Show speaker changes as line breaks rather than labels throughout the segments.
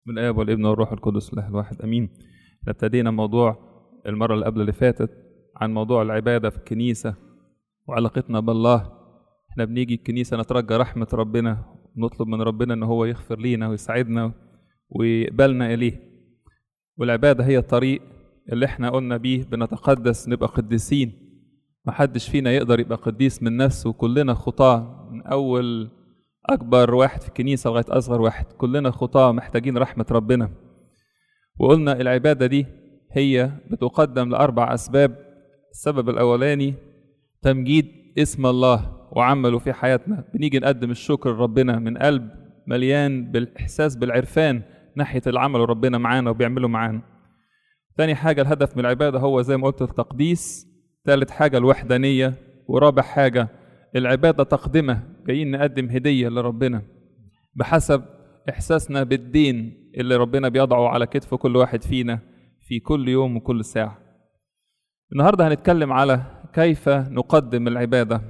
من الآب والابن والروح القدس الله الواحد أمين ابتدينا موضوع المرة اللي قبل اللي فاتت عن موضوع العبادة في الكنيسة وعلاقتنا بالله احنا بنيجي الكنيسة نترجى رحمة ربنا ونطلب من ربنا ان هو يغفر لينا ويساعدنا ويقبلنا إليه والعبادة هي الطريق اللي احنا قلنا بيه بنتقدس نبقى قديسين محدش فينا يقدر يبقى قديس من نفسه كلنا خطاة من أول أكبر واحد في الكنيسة لغاية أصغر واحد كلنا خطاة محتاجين رحمة ربنا وقلنا العبادة دي هي بتقدم لأربع أسباب السبب الأولاني تمجيد اسم الله وعمله في حياتنا بنيجي نقدم الشكر لربنا من قلب مليان بالإحساس بالعرفان ناحية العمل ربنا معانا وبيعمله معانا تاني حاجة الهدف من العبادة هو زي ما قلت التقديس تالت حاجة الوحدانية ورابع حاجة العبادة تقدمة جايين نقدم هدية لربنا بحسب إحساسنا بالدين اللي ربنا بيضعه على كتف كل واحد فينا في كل يوم وكل ساعة النهاردة هنتكلم على كيف نقدم العبادة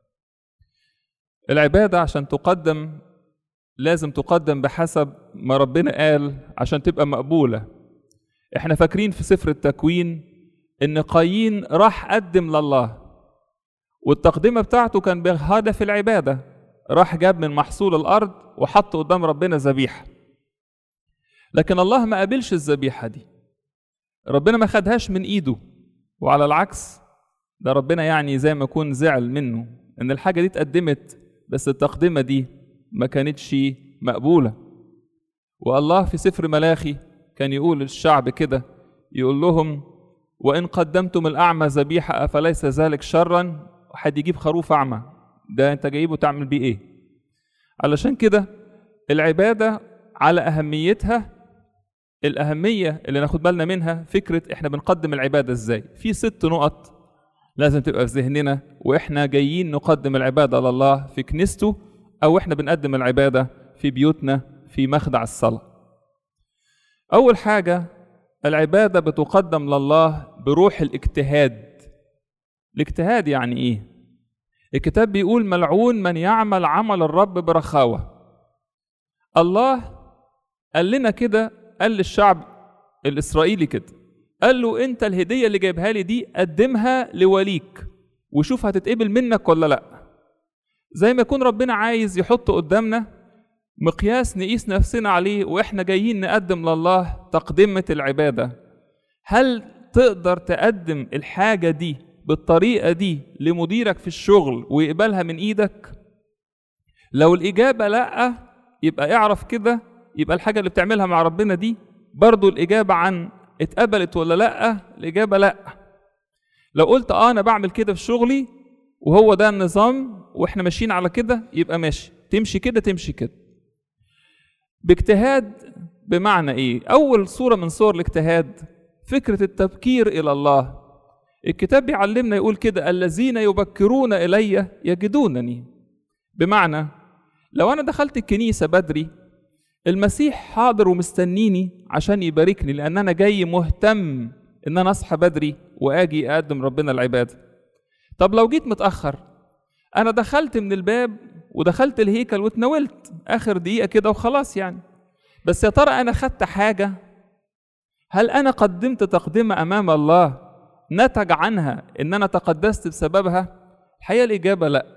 العبادة عشان تقدم لازم تقدم بحسب ما ربنا قال عشان تبقى مقبولة احنا فاكرين في سفر التكوين ان قايين راح قدم لله والتقدمة بتاعته كان بهدف العبادة راح جاب من محصول الأرض وحط قدام ربنا ذبيحة لكن الله ما قابلش الذبيحة دي ربنا ما خدهاش من إيده وعلى العكس ده ربنا يعني زي ما يكون زعل منه إن الحاجة دي اتقدمت بس التقدمة دي ما كانتش مقبولة والله في سفر ملاخي كان يقول للشعب كده يقول لهم وإن قدمتم الأعمى ذبيحة أفليس ذلك شرا حد يجيب خروف أعمى ده أنت جايبه تعمل بيه إيه علشان كده العبادة على أهميتها الأهمية اللي ناخد بالنا منها فكرة إحنا بنقدم العبادة إزاي في ست نقط لازم تبقى في ذهننا وإحنا جايين نقدم العبادة لله في كنيسته أو إحنا بنقدم العبادة في بيوتنا في مخدع الصلاة أول حاجة العبادة بتقدم لله بروح الاجتهاد الاجتهاد يعني ايه الكتاب بيقول ملعون من يعمل عمل الرب برخاوة الله قال لنا كده قال للشعب الإسرائيلي كده قال له انت الهدية اللي جايبها لي دي قدمها لوليك وشوف هتتقبل منك ولا لا زي ما يكون ربنا عايز يحط قدامنا مقياس نقيس نفسنا عليه واحنا جايين نقدم لله تقدمة العبادة هل تقدر تقدم الحاجة دي بالطريقة دي لمديرك في الشغل ويقبلها من ايدك لو الإجابة لأ يبقى اعرف كده يبقى الحاجة اللي بتعملها مع ربنا دي برضو الإجابة عن اتقبلت ولا لأ الإجابة لأ لو قلت اه أنا بعمل كده في شغلي وهو ده النظام واحنا ماشيين على كده يبقى ماشي تمشي كده تمشي كده باجتهاد بمعنى ايه اول صوره من صور الاجتهاد فكره التبكير الى الله الكتاب بيعلمنا يقول كده الذين يبكرون الي يجدونني بمعنى لو انا دخلت الكنيسه بدري المسيح حاضر ومستنيني عشان يباركني لان انا جاي مهتم ان انا اصحى بدري واجي اقدم ربنا العباده طب لو جيت متاخر انا دخلت من الباب ودخلت الهيكل واتناولت اخر دقيقه كده وخلاص يعني بس يا ترى انا خدت حاجه هل انا قدمت تقدمه امام الله نتج عنها ان انا تقدست بسببها الحقيقه الاجابه لا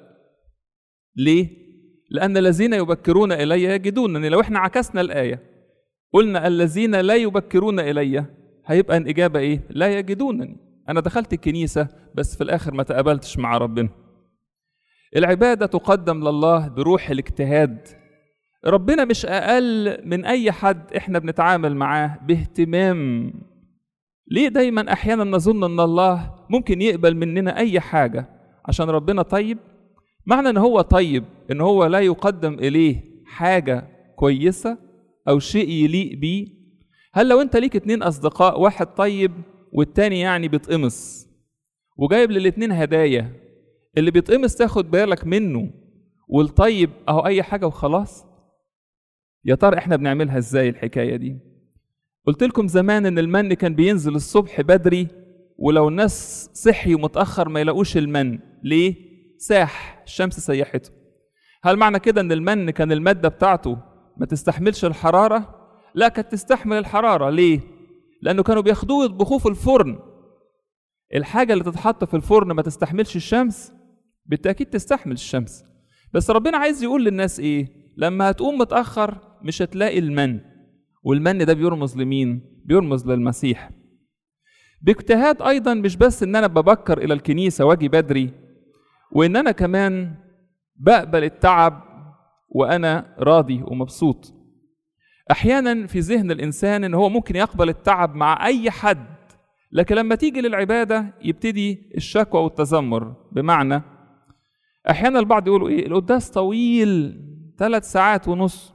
ليه لان الذين يبكرون الي يجدونني لو احنا عكسنا الايه قلنا الذين لا يبكرون الي هيبقى الاجابه ايه لا يجدونني انا دخلت الكنيسه بس في الاخر ما تقابلتش مع ربنا العبادة تقدم لله بروح الاجتهاد ربنا مش أقل من أي حد إحنا بنتعامل معاه باهتمام ليه دايما أحيانا نظن أن الله ممكن يقبل مننا أي حاجة عشان ربنا طيب معنى أن هو طيب أن هو لا يقدم إليه حاجة كويسة أو شيء يليق بيه هل لو أنت ليك اتنين أصدقاء واحد طيب والتاني يعني بيتقمص وجايب للاتنين هدايا اللي بيتقمص تاخد بالك منه والطيب اهو اي حاجه وخلاص يا ترى احنا بنعملها ازاي الحكايه دي قلت لكم زمان ان المن كان بينزل الصبح بدري ولو الناس صحيوا متاخر ما يلاقوش المن ليه ساح الشمس سيحته هل معنى كده ان المن كان الماده بتاعته ما تستحملش الحراره لا كانت تستحمل الحرارة ليه؟ لأنه كانوا بياخدوه يطبخوه في الفرن الحاجة اللي تتحط في الفرن ما تستحملش الشمس بالتأكيد تستحمل الشمس بس ربنا عايز يقول للناس إيه؟ لما هتقوم متأخر مش هتلاقي المن والمن ده بيرمز لمين؟ بيرمز للمسيح باجتهاد أيضا مش بس إن أنا ببكر إلى الكنيسة وأجي بدري وإن أنا كمان بقبل التعب وأنا راضي ومبسوط احيانا في ذهن الانسان ان هو ممكن يقبل التعب مع اي حد لكن لما تيجي للعباده يبتدي الشكوى والتذمر بمعنى احيانا البعض يقولوا ايه القداس طويل ثلاث ساعات ونص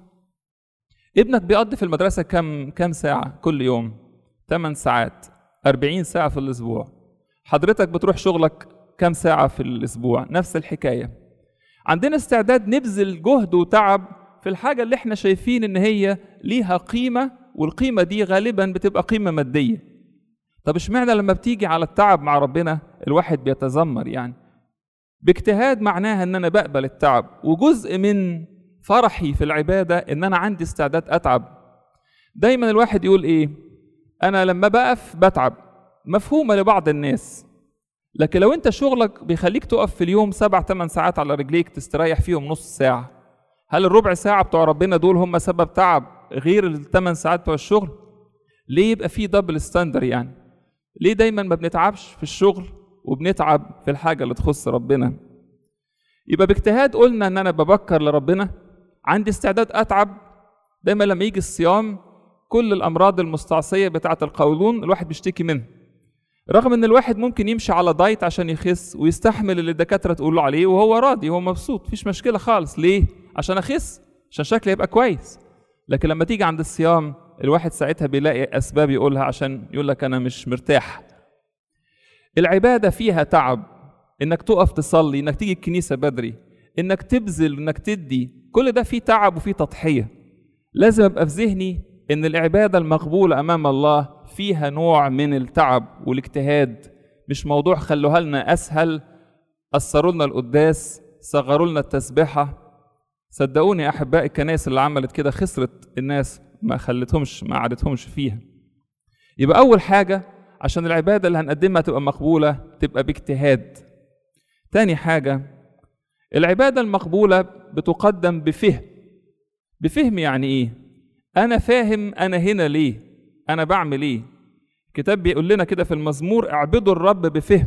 ابنك بيقضي في المدرسه كم كم ساعه كل يوم 8 ساعات 40 ساعه في الاسبوع حضرتك بتروح شغلك كم ساعه في الاسبوع نفس الحكايه عندنا استعداد نبذل جهد وتعب في الحاجة اللي احنا شايفين ان هي ليها قيمة والقيمة دي غالبا بتبقى قيمة مادية طب اشمعنى لما بتيجي على التعب مع ربنا الواحد بيتذمر يعني باجتهاد معناها ان انا بقبل التعب وجزء من فرحي في العبادة ان انا عندي استعداد اتعب دايما الواحد يقول ايه انا لما بقف بتعب مفهومة لبعض الناس لكن لو انت شغلك بيخليك تقف في اليوم سبع ثمان ساعات على رجليك تستريح فيهم نص ساعة هل الربع ساعة بتوع ربنا دول هم سبب تعب غير الثمان ساعات بتوع الشغل؟ ليه يبقى في دبل ستاندر يعني؟ ليه دايما ما بنتعبش في الشغل وبنتعب في الحاجة اللي تخص ربنا؟ يبقى باجتهاد قلنا ان انا ببكر لربنا عندي استعداد اتعب دايما لما يجي الصيام كل الامراض المستعصية بتاعة القولون الواحد بيشتكي منها رغم ان الواحد ممكن يمشي على دايت عشان يخس ويستحمل اللي الدكاتره تقول له عليه وهو راضي وهو مبسوط مفيش مشكله خالص ليه عشان اخس عشان شكلي يبقى كويس لكن لما تيجي عند الصيام الواحد ساعتها بيلاقي اسباب يقولها عشان يقول لك انا مش مرتاح العباده فيها تعب انك تقف تصلي انك تيجي الكنيسه بدري انك تبذل انك تدي كل ده فيه تعب وفيه تضحيه لازم ابقى في ذهني ان العباده المقبوله امام الله فيها نوع من التعب والاجتهاد مش موضوع خلوها لنا اسهل قصروا لنا القداس صغروا لنا التسبيحه صدقوني يا احبائي الكنائس اللي عملت كده خسرت الناس ما خلتهمش ما عادتهمش فيها يبقى اول حاجه عشان العباده اللي هنقدمها تبقى مقبوله تبقى باجتهاد تاني حاجه العباده المقبوله بتقدم بفهم بفهم يعني ايه انا فاهم انا هنا ليه انا بعمل ايه الكتاب بيقول لنا كده في المزمور اعبدوا الرب بفهم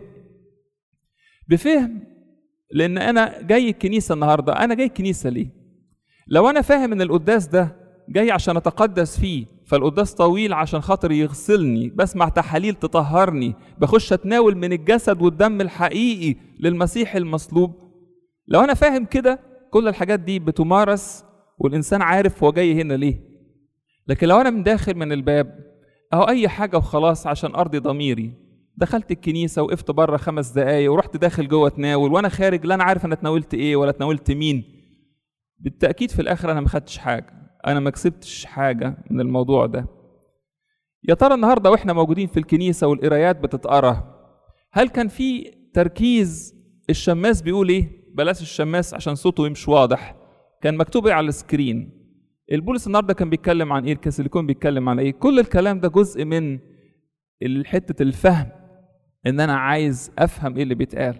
بفهم لان انا جاي الكنيسه النهارده انا جاي الكنيسه ليه لو انا فاهم ان القداس ده جاي عشان اتقدس فيه فالقداس طويل عشان خاطر يغسلني بسمع تحاليل تطهرني بخش اتناول من الجسد والدم الحقيقي للمسيح المصلوب لو انا فاهم كده كل الحاجات دي بتمارس والانسان عارف هو جاي هنا ليه لكن لو انا من داخل من الباب اهو اي حاجه وخلاص عشان ارضي ضميري دخلت الكنيسه وقفت بره خمس دقايق ورحت داخل جوه اتناول وانا خارج لا انا عارف انا اتناولت ايه ولا اتناولت مين بالتاكيد في الاخر انا ما خدتش حاجه انا ما كسبتش حاجه من الموضوع ده يا ترى النهارده واحنا موجودين في الكنيسه والقرايات بتتقرا هل كان في تركيز الشماس بيقول ايه بلاش الشماس عشان صوته مش واضح كان مكتوب ايه على السكرين البولس النهارده كان بيتكلم عن ايه الكاثوليكون بيتكلم عن ايه كل الكلام ده جزء من حته الفهم ان انا عايز افهم ايه اللي بيتقال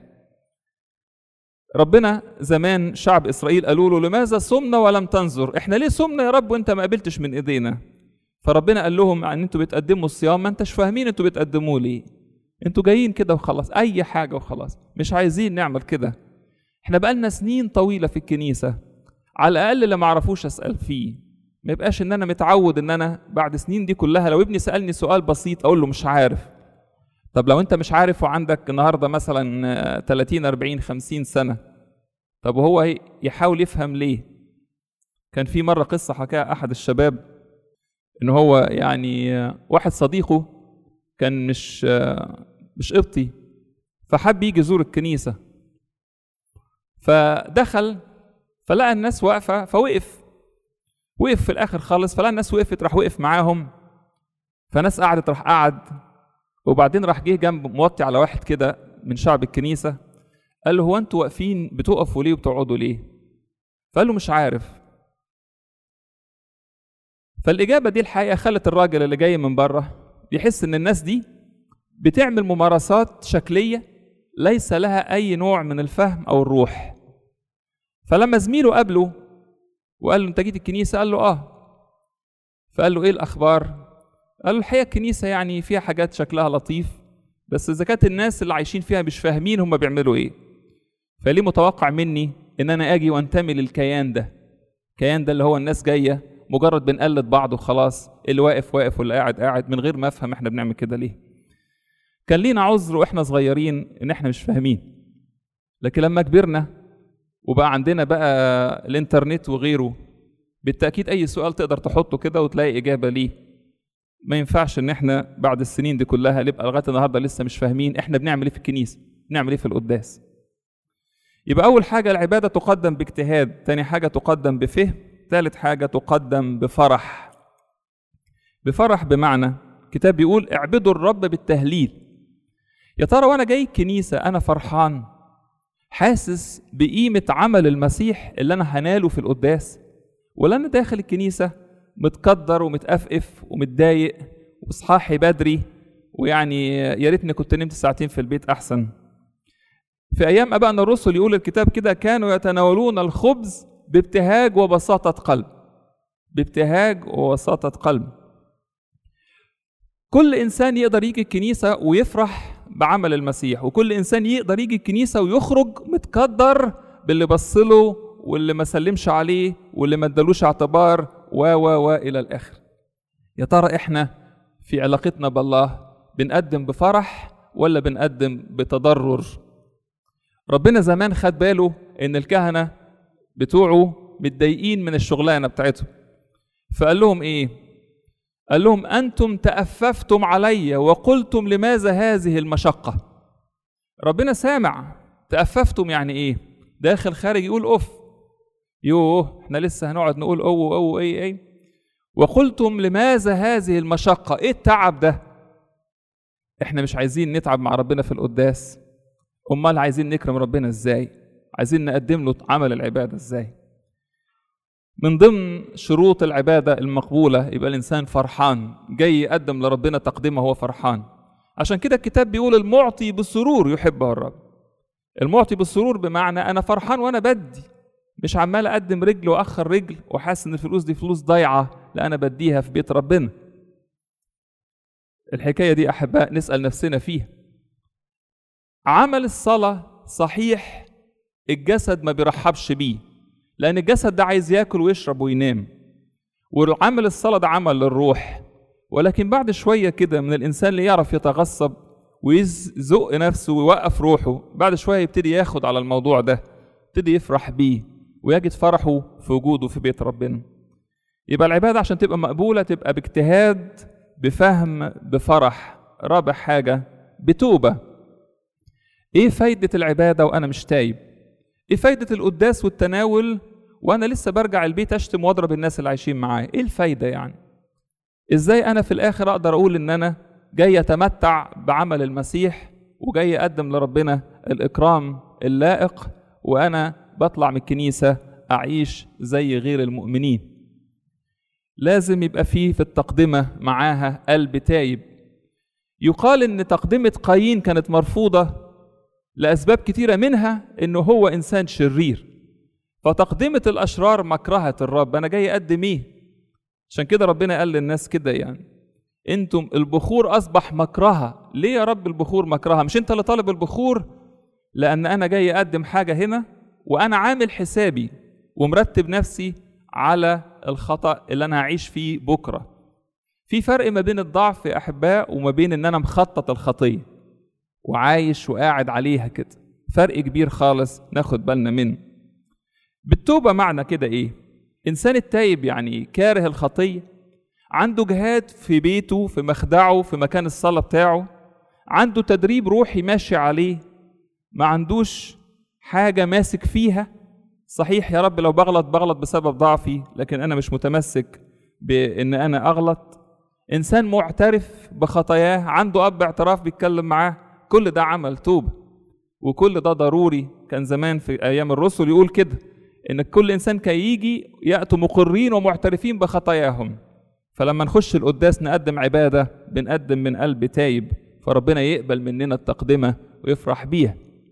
ربنا زمان شعب اسرائيل قالوا له لماذا صمنا ولم تنظر احنا ليه صمنا يا رب وانت ما قبلتش من ايدينا فربنا قال لهم ان انتوا بتقدموا الصيام ما انتش فاهمين انتوا بتقدموه ليه انتوا جايين كده وخلاص اي حاجه وخلاص مش عايزين نعمل كده احنا بقالنا سنين طويله في الكنيسه على الاقل اللي ما اعرفوش اسال فيه ما يبقاش ان انا متعود ان انا بعد سنين دي كلها لو ابني سالني سؤال بسيط اقول له مش عارف طب لو انت مش عارف وعندك النهارده مثلا 30 40 50 سنه طب وهو يحاول يفهم ليه كان في مره قصه حكاها احد الشباب ان هو يعني واحد صديقه كان مش مش قبطي فحب يجي يزور الكنيسه فدخل فلقى الناس واقفه فوقف وقف في الاخر خالص فلقى الناس وقفت راح وقف معاهم فناس قعدت راح قعد وبعدين راح جه جنب موطي على واحد كده من شعب الكنيسه قال له هو انتوا واقفين بتقفوا ليه وبتقعدوا ليه؟ فقال له مش عارف فالاجابه دي الحقيقه خلت الراجل اللي جاي من بره بيحس ان الناس دي بتعمل ممارسات شكليه ليس لها اي نوع من الفهم او الروح فلما زميله قابله وقال له انت جيت الكنيسه قال له اه فقال له ايه الاخبار قال له الحقيقه الكنيسه يعني فيها حاجات شكلها لطيف بس اذا كانت الناس اللي عايشين فيها مش فاهمين هم بيعملوا ايه فليه متوقع مني ان انا اجي وانتمي للكيان ده الكيان ده اللي هو الناس جايه مجرد بنقلد بعض وخلاص اللي واقف واقف واللي قاعد قاعد من غير ما افهم احنا بنعمل كده ليه كان لينا عذر واحنا صغيرين ان احنا مش فاهمين لكن لما كبرنا وبقى عندنا بقى الانترنت وغيره بالتاكيد اي سؤال تقدر تحطه كده وتلاقي اجابه ليه ما ينفعش ان احنا بعد السنين دي كلها نبقى لغايه النهارده لسه مش فاهمين احنا بنعمل ايه في الكنيسه بنعمل ايه في القداس يبقى اول حاجه العباده تقدم باجتهاد تاني حاجه تقدم بفهم ثالث حاجه تقدم بفرح بفرح بمعنى كتاب بيقول اعبدوا الرب بالتهليل يا ترى وانا جاي الكنيسه انا فرحان حاسس بقيمه عمل المسيح اللي انا هناله في القداس ولا انا داخل الكنيسه متقدر ومتأفقف ومتضايق وصحاحي بدري ويعني يا ريتني كنت نمت ساعتين في البيت احسن في ايام ابائنا الرسل يقول الكتاب كده كانوا يتناولون الخبز بابتهاج وبساطه قلب بابتهاج وبساطه قلب كل انسان يقدر يجي الكنيسه ويفرح بعمل المسيح وكل انسان يقدر يجي الكنيسه ويخرج متقدر باللي بصله واللي ما سلمش عليه واللي ما ادالوش اعتبار و و و الى الاخر يا ترى احنا في علاقتنا بالله بنقدم بفرح ولا بنقدم بتضرر ربنا زمان خد باله ان الكهنه بتوعه متضايقين من الشغلانه بتاعتهم فقال لهم ايه قال لهم انتم تأففتم علي وقلتم لماذا هذه المشقه ربنا سامع تأففتم يعني ايه داخل خارج يقول اوف يوه احنا لسه هنقعد نقول او او اي اي وقلتم لماذا هذه المشقه ايه التعب ده احنا مش عايزين نتعب مع ربنا في القداس امال عايزين نكرم ربنا ازاي عايزين نقدم له عمل العباده ازاي من ضمن شروط العباده المقبوله يبقى الانسان فرحان جاي يقدم لربنا تقدمه هو فرحان عشان كده الكتاب بيقول المعطي بالسرور يحبه الرب المعطي بالسرور بمعنى انا فرحان وانا بدي مش عمال اقدم رجل واخر رجل وحاسس ان الفلوس دي فلوس ضايعه لا انا بديها في بيت ربنا الحكايه دي احباء نسال نفسنا فيها عمل الصلاه صحيح الجسد ما بيرحبش بيه لان الجسد ده عايز ياكل ويشرب وينام وعمل الصلاه ده عمل للروح ولكن بعد شويه كده من الانسان اللي يعرف يتغصب ويزق نفسه ويوقف روحه بعد شويه يبتدي ياخد على الموضوع ده يبتدي يفرح بيه ويجد فرحه في وجوده في بيت ربنا يبقى العبادة عشان تبقى مقبولة تبقى باجتهاد بفهم بفرح رابع حاجة بتوبة ايه فايدة العبادة وانا مش تايب ايه فايدة القداس والتناول وانا لسه برجع البيت اشتم واضرب الناس اللي عايشين معايا ايه الفايدة يعني ازاي انا في الاخر اقدر اقول ان انا جاي اتمتع بعمل المسيح وجاي اقدم لربنا الاكرام اللائق وانا بطلع من الكنيسة أعيش زي غير المؤمنين لازم يبقى فيه في التقدمة معاها قلب تايب يقال إن تقدمة قايين كانت مرفوضة لأسباب كتيرة منها إنه هو إنسان شرير فتقدمة الأشرار مكرهة الرب أنا جاي أقدم إيه عشان كده ربنا قال للناس كده يعني انتم البخور اصبح مكرهه ليه يا رب البخور مكرهه مش انت اللي طالب البخور لان انا جاي اقدم حاجه هنا وانا عامل حسابي ومرتب نفسي على الخطا اللي انا هعيش فيه بكره في فرق ما بين الضعف يا احباء وما بين ان انا مخطط الخطيه وعايش وقاعد عليها كده فرق كبير خالص ناخد بالنا منه بالتوبه معنى كده ايه انسان التايب يعني كاره الخطيه عنده جهاد في بيته في مخدعه في مكان الصلاه بتاعه عنده تدريب روحي ماشي عليه ما عندوش حاجه ماسك فيها صحيح يا رب لو بغلط بغلط بسبب ضعفي لكن انا مش متمسك بان انا اغلط انسان معترف بخطاياه عنده اب اعتراف بيتكلم معاه كل ده عمل توبه وكل ده ضروري كان زمان في ايام الرسل يقول كده ان كل انسان كان يجي ياتوا مقرين ومعترفين بخطاياهم فلما نخش القداس نقدم عبادة بنقدم من قلب تايب فربنا يقبل مننا التقدمة ويفرح بيها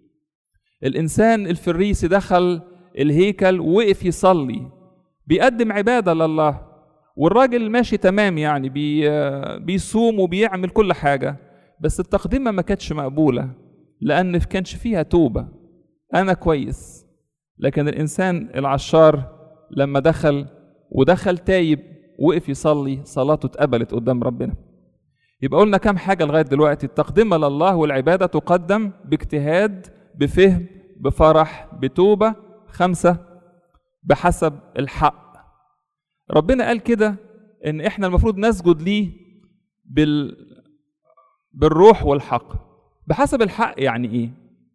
الإنسان الفريسي دخل الهيكل ووقف يصلي بيقدم عبادة لله والراجل ماشي تمام يعني بي بيصوم وبيعمل كل حاجة بس التقدمة ما كانتش مقبولة لأن ما كانش فيها توبة أنا كويس لكن الإنسان العشار لما دخل ودخل تايب وقف يصلي صلاته اتقبلت قدام ربنا يبقى قلنا كام حاجة لغاية دلوقتي التقدمة لله والعبادة تقدم باجتهاد بفهم بفرح بتوبة خمسة بحسب الحق ربنا قال كده ان احنا المفروض نسجد ليه بال بالروح والحق بحسب الحق يعني ايه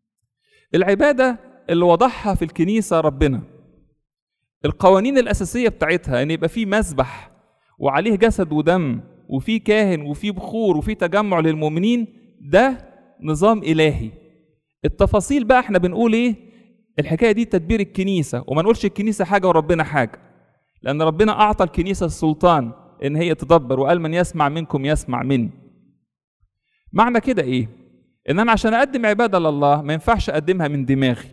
العبادة اللي وضعها في الكنيسة ربنا القوانين الأساسية بتاعتها ان يبقى في مسبح وعليه جسد ودم وفي كاهن وفي بخور وفي تجمع للمؤمنين ده نظام إلهي التفاصيل بقى احنا بنقول ايه الحكايه دي تدبير الكنيسه وما نقولش الكنيسه حاجه وربنا حاجه لان ربنا اعطى الكنيسه السلطان ان هي تدبر وقال من يسمع منكم يسمع مني معنى كده ايه ان انا عشان اقدم عباده لله ما ينفعش اقدمها من دماغي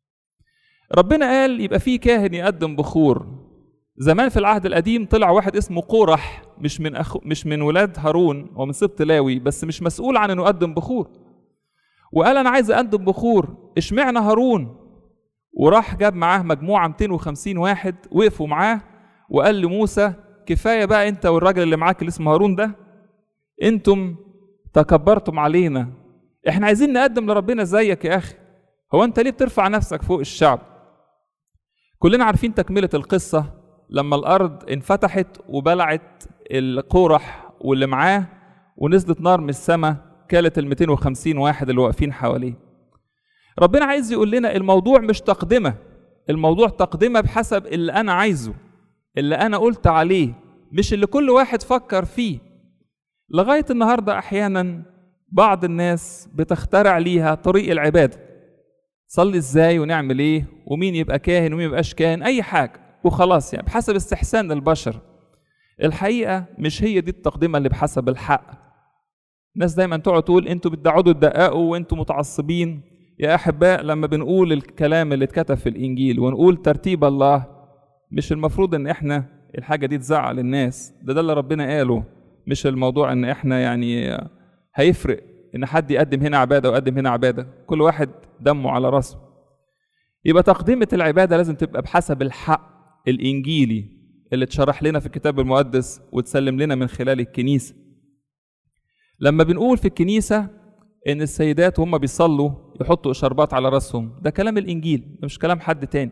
ربنا قال يبقى في كاهن يقدم بخور زمان في العهد القديم طلع واحد اسمه قورح مش من أخو مش من ولاد هارون ومن سبط لاوي بس مش مسؤول عن انه يقدم بخور وقال انا عايز اقدم بخور اشمعنى هارون وراح جاب معاه مجموعه 250 واحد وقفوا معاه وقال لموسى كفايه بقى انت والراجل اللي معاك اللي اسمه هارون ده انتم تكبرتم علينا احنا عايزين نقدم لربنا زيك يا اخي هو انت ليه بترفع نفسك فوق الشعب كلنا عارفين تكمله القصه لما الارض انفتحت وبلعت القورح واللي معاه ونزلت نار من السماء كالت ال 250 واحد اللي واقفين حواليه ربنا عايز يقول لنا الموضوع مش تقدمة الموضوع تقدمة بحسب اللي أنا عايزه اللي أنا قلت عليه مش اللي كل واحد فكر فيه لغاية النهاردة أحيانا بعض الناس بتخترع ليها طريق العبادة صلي ازاي ونعمل ايه ومين يبقى كاهن ومين يبقاش كاهن اي حاجة وخلاص يعني بحسب استحسان البشر الحقيقة مش هي دي التقدمة اللي بحسب الحق الناس دايما تقعد تقول انتوا بتقعدوا تدققوا وانتوا متعصبين يا احباء لما بنقول الكلام اللي اتكتب في الانجيل ونقول ترتيب الله مش المفروض ان احنا الحاجه دي تزعل الناس ده ده اللي ربنا قاله مش الموضوع ان احنا يعني هيفرق ان حد يقدم هنا عباده ويقدم هنا عباده كل واحد دمه على راسه يبقى تقدمه العباده لازم تبقى بحسب الحق الانجيلي اللي اتشرح لنا في الكتاب المقدس وتسلم لنا من خلال الكنيسه لما بنقول في الكنيسة إن السيدات وهم بيصلوا يحطوا إشاربات على رأسهم ده كلام الإنجيل مش كلام حد تاني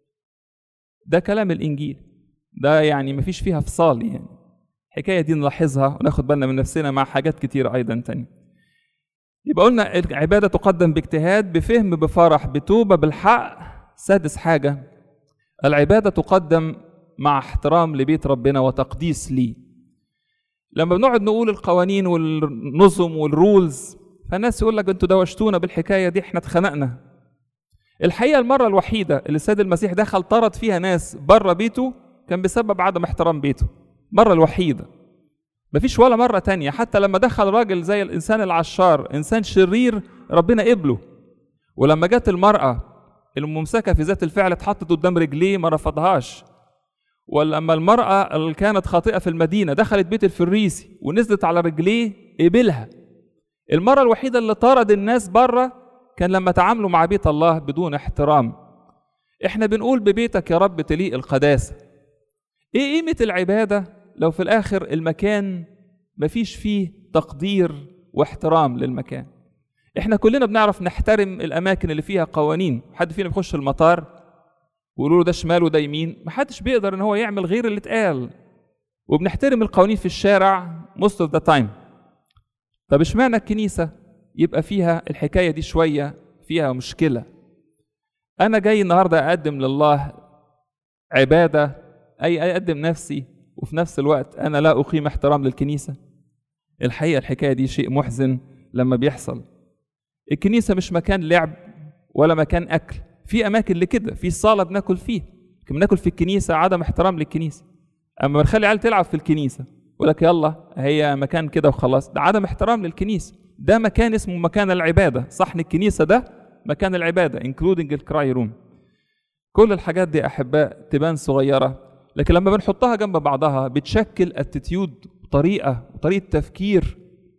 ده كلام الإنجيل ده يعني مفيش فيها فصال يعني الحكاية دي نلاحظها وناخد بالنا من نفسنا مع حاجات كتير أيضا تانية يبقى قلنا العبادة تقدم باجتهاد بفهم بفرح بتوبة بالحق سادس حاجة العبادة تقدم مع احترام لبيت ربنا وتقديس ليه لما بنقعد نقول القوانين والنظم والرولز فالناس يقول لك انتوا دوشتونا بالحكايه دي احنا اتخنقنا الحقيقه المره الوحيده اللي السيد المسيح دخل طرد فيها ناس بره بيته كان بسبب عدم احترام بيته المره الوحيده مفيش ولا مره تانية حتى لما دخل راجل زي الانسان العشار انسان شرير ربنا قبله ولما جت المراه الممسكه في ذات الفعل اتحطت قدام رجليه ما رفضهاش ولما المرأة اللي كانت خاطئة في المدينة دخلت بيت الفريسي ونزلت على رجليه قبلها المرة الوحيدة اللي طرد الناس بره كان لما تعاملوا مع بيت الله بدون احترام احنا بنقول ببيتك يا رب تليق القداسة ايه قيمة العبادة لو في الاخر المكان مفيش فيه تقدير واحترام للمكان احنا كلنا بنعرف نحترم الاماكن اللي فيها قوانين حد فينا بيخش المطار ويقولوا له ده شمال وده يمين محدش بيقدر ان هو يعمل غير اللي اتقال وبنحترم القوانين في الشارع most of the time طب اشمعنى الكنيسة يبقى فيها الحكاية دي شوية فيها مشكلة أنا جاي النهاردة أقدم لله عبادة أي أقدم نفسي وفي نفس الوقت أنا لا أقيم احترام للكنيسة الحقيقة الحكاية دي شيء محزن لما بيحصل الكنيسة مش مكان لعب ولا مكان أكل في اماكن لكده في صاله بناكل فيها بناكل في الكنيسه عدم احترام للكنيسه اما بنخلي العيال تلعب في الكنيسه يقول لك يلا هي مكان كده وخلاص ده عدم احترام للكنيسه ده مكان اسمه مكان العباده صحن الكنيسه ده مكان العباده انكلودنج الكراي روم كل الحاجات دي احباء تبان صغيره لكن لما بنحطها جنب بعضها بتشكل اتيتيود طريقه وطريقه تفكير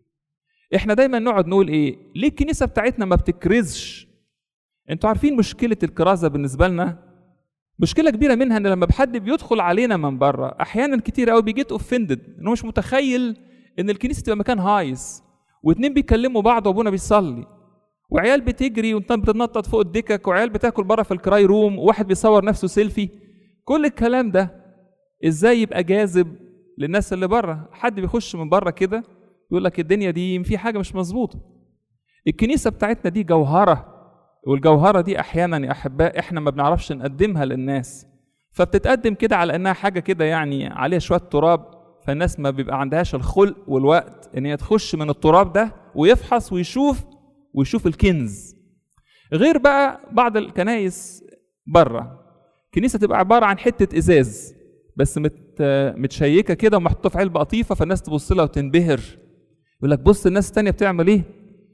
احنا دايما نقعد نقول ايه ليه الكنيسه بتاعتنا ما بتكرزش انتوا عارفين مشكله الكرازه بالنسبه لنا مشكله كبيره منها ان لما حد بيدخل علينا من بره احيانا كتير قوي بيجيت اوفندد انه مش متخيل ان الكنيسه تبقى مكان هايص واتنين بيكلموا بعض وابونا بيصلي وعيال بتجري وانت بتتنطط فوق الدكك وعيال بتاكل بره في الكراي روم وواحد بيصور نفسه سيلفي كل الكلام ده ازاي يبقى جاذب للناس اللي بره حد بيخش من بره كده يقول لك الدنيا دي في حاجه مش مظبوطه الكنيسه بتاعتنا دي جوهره والجوهره دي احيانا يا احباء احنا ما بنعرفش نقدمها للناس فبتتقدم كده على انها حاجه كده يعني عليها شويه تراب فالناس ما بيبقى عندهاش الخلق والوقت ان هي تخش من التراب ده ويفحص ويشوف ويشوف الكنز غير بقى بعض الكنايس بره كنيسه تبقى عباره عن حته ازاز بس مت متشيكه كده ومحطوطه في علبه قطيفه فالناس تبص لها وتنبهر يقول لك بص الناس التانية بتعمل ايه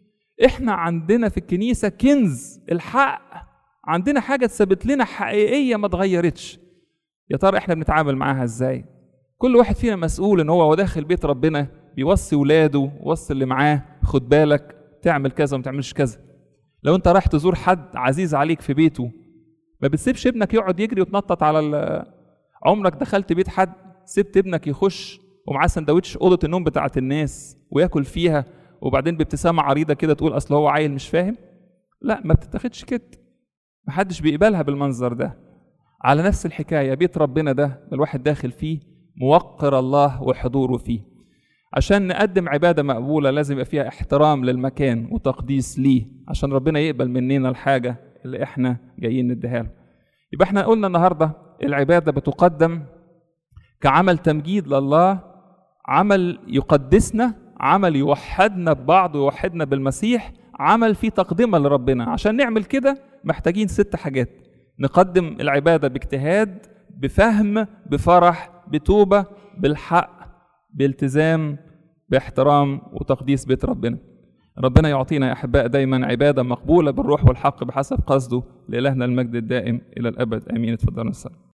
احنا عندنا في الكنيسه كنز الحق عندنا حاجه تثبت لنا حقيقيه ما اتغيرتش يا ترى احنا بنتعامل معاها ازاي كل واحد فينا مسؤول ان هو داخل بيت ربنا بيوصي ولاده وصي اللي معاه خد بالك تعمل كذا وما تعملش كذا لو انت رايح تزور حد عزيز عليك في بيته ما بتسيبش ابنك يقعد يجري وتنطط على عمرك دخلت بيت حد سبت ابنك يخش ومعاه سندوتش اوضه النوم بتاعت الناس وياكل فيها وبعدين بابتسامه عريضه كده تقول اصل هو عيل مش فاهم لا ما بتتاخدش كده محدش بيقبلها بالمنظر ده على نفس الحكايه بيت ربنا ده الواحد داخل فيه موقر الله وحضوره فيه عشان نقدم عباده مقبوله لازم يبقى فيها احترام للمكان وتقديس ليه عشان ربنا يقبل مننا الحاجه اللي احنا جايين نديها له يبقى احنا قلنا النهارده العباده بتقدم كعمل تمجيد لله عمل يقدسنا عمل يوحدنا ببعض ويوحدنا بالمسيح عمل فيه تقدمه لربنا عشان نعمل كده محتاجين ست حاجات نقدم العباده باجتهاد بفهم بفرح بتوبه بالحق بالتزام باحترام وتقديس بيت ربنا ربنا يعطينا يا احباء دايما عباده مقبوله بالروح والحق بحسب قصده لالهنا المجد الدائم الى الابد امين اتفضلوا السلام